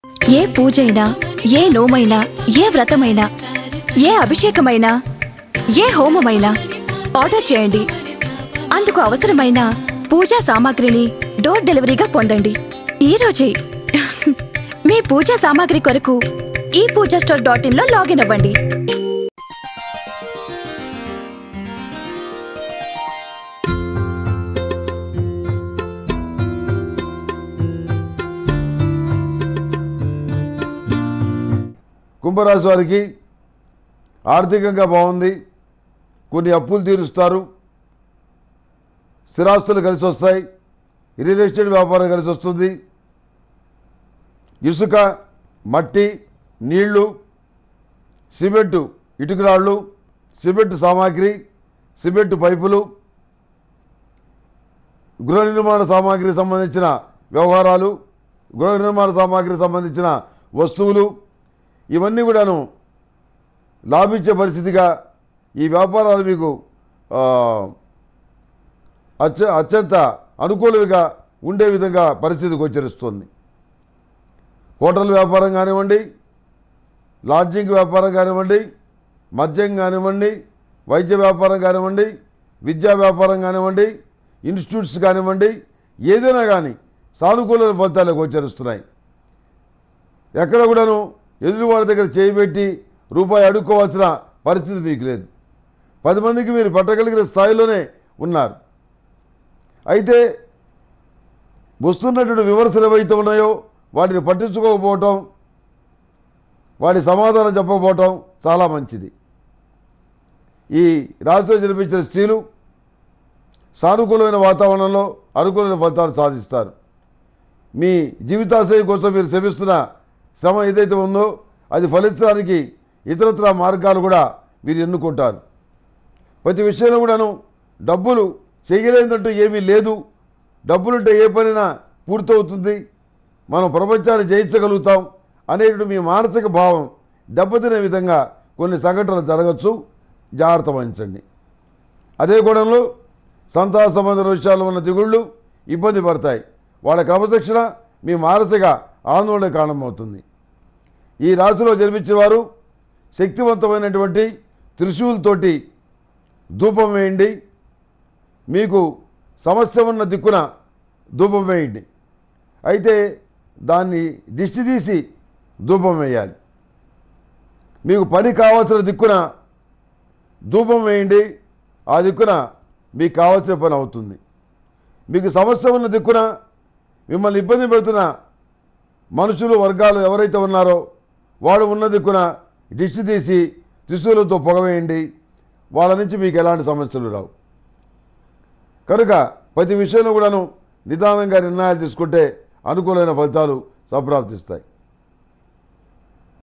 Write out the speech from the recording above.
ఏ పూజైనా ఏ నోమైనా ఏ వ్రతమైనా ఏ అభిషేకమైనా ఏ హోమమైనా ఆర్డర్ చేయండి అందుకు అవసరమైన పూజా సామాగ్రిని డోర్ డెలివరీగా పొందండి ఈ రోజే మీ పూజా సామాగ్రి కొరకు ఈ పూజా స్టోర్ డాట్ ఇన్ లో లాగిన్ అవ్వండి కుంభరాశి వారికి ఆర్థికంగా బాగుంది కొన్ని అప్పులు తీరుస్తారు స్థిరాస్తులు కలిసి వస్తాయి రియల్ ఎస్టేట్ వ్యాపారం కలిసి వస్తుంది ఇసుక మట్టి నీళ్లు సిమెంటు ఇటుకరాళ్ళు సిమెంట్ సామాగ్రి సిమెంట్ పైపులు గృహ నిర్మాణ సామాగ్రికి సంబంధించిన వ్యవహారాలు గృహ నిర్మాణ సామాగ్రికి సంబంధించిన వస్తువులు ఇవన్నీ కూడాను లాభించే పరిస్థితిగా ఈ వ్యాపారాలు మీకు ఆ, అత్య అత్యంత అనుకూలంగా ఉండే విధంగా పరిస్థితి గోచరిస్తుంది హోటల్ వ్యాపారం కానివ్వండి లాడ్జింగ్ వ్యాపారం కానివ్వండి మద్యం కానివ్వండి వైద్య వ్యాపారం కానివ్వండి విద్యా వ్యాపారం కానివ్వండి ఇన్స్టిట్యూట్స్ కానివ్వండి ఏదైనా కానీ సానుకూల ఫలితాలు గోచరిస్తున్నాయి ఎక్కడ కూడాను ఎదురువాడి దగ్గర చేయబెట్టి రూపాయి అడుక్కోవాల్సిన పరిస్థితి మీకు లేదు పది మందికి మీరు పట్టగలిగిన స్థాయిలోనే ఉన్నారు అయితే వస్తున్నటువంటి విమర్శలు ఏవైతే ఉన్నాయో వాటిని పట్టించుకోకపోవటం వాటి సమాధానం చెప్పకపోవటం చాలా మంచిది ఈ రాశిలో జన్మించిన స్త్రీలు సానుకూలమైన వాతావరణంలో అనుకూలమైన ఫలితాలు సాధిస్తారు మీ జీవితాశయం కోసం మీరు శ్రమిస్తున్న శ్రమ ఏదైతే ఉందో అది ఫలించడానికి ఇతరత్ర మార్గాలు కూడా మీరు ఎన్నుకుంటారు ప్రతి విషయంలో కూడాను డబ్బులు చేయలేదంటూ ఏమీ లేదు డబ్బులుంటే ఏ పనైనా పూర్తవుతుంది మనం ప్రపంచాన్ని జయించగలుగుతాం అనేటువంటి మీ మానసిక భావం దెబ్బతినే విధంగా కొన్ని సంఘటనలు జరగచ్చు జాగ్రత్త వహించండి అదే గూడెంలో సంతాన సంబంధ విషయాల్లో ఉన్న దిగుళ్ళు ఇబ్బంది పడతాయి వాళ్ళ క్రమశిక్షణ మీ మానసిక ఆందోళన కారణమవుతుంది ఈ రాశిలో జన్మించేవారు శక్తివంతమైనటువంటి త్రిశూలతోటి ధూపం వేయండి మీకు సమస్య ఉన్న దిక్కున ధూపం వేయండి అయితే దాన్ని దిష్టి తీసి ధూపం వేయాలి మీకు పని కావాల్సిన దిక్కున ధూపం వేయండి ఆ దిక్కున మీకు కావాల్సిన పని అవుతుంది మీకు సమస్య ఉన్న దిక్కున మిమ్మల్ని ఇబ్బంది పెడుతున్న మనుషులు వర్గాలు ఎవరైతే ఉన్నారో వాడు ఉన్న దిక్కున దిష్టి తీసి త్రిశూలతో పొగవేయండి వాళ్ళ నుంచి మీకు ఎలాంటి సమస్యలు రావు కనుక ప్రతి విషయంలో కూడాను నిదానంగా నిర్ణయాలు తీసుకుంటే అనుకూలమైన ఫలితాలు సంప్రాప్తిస్తాయి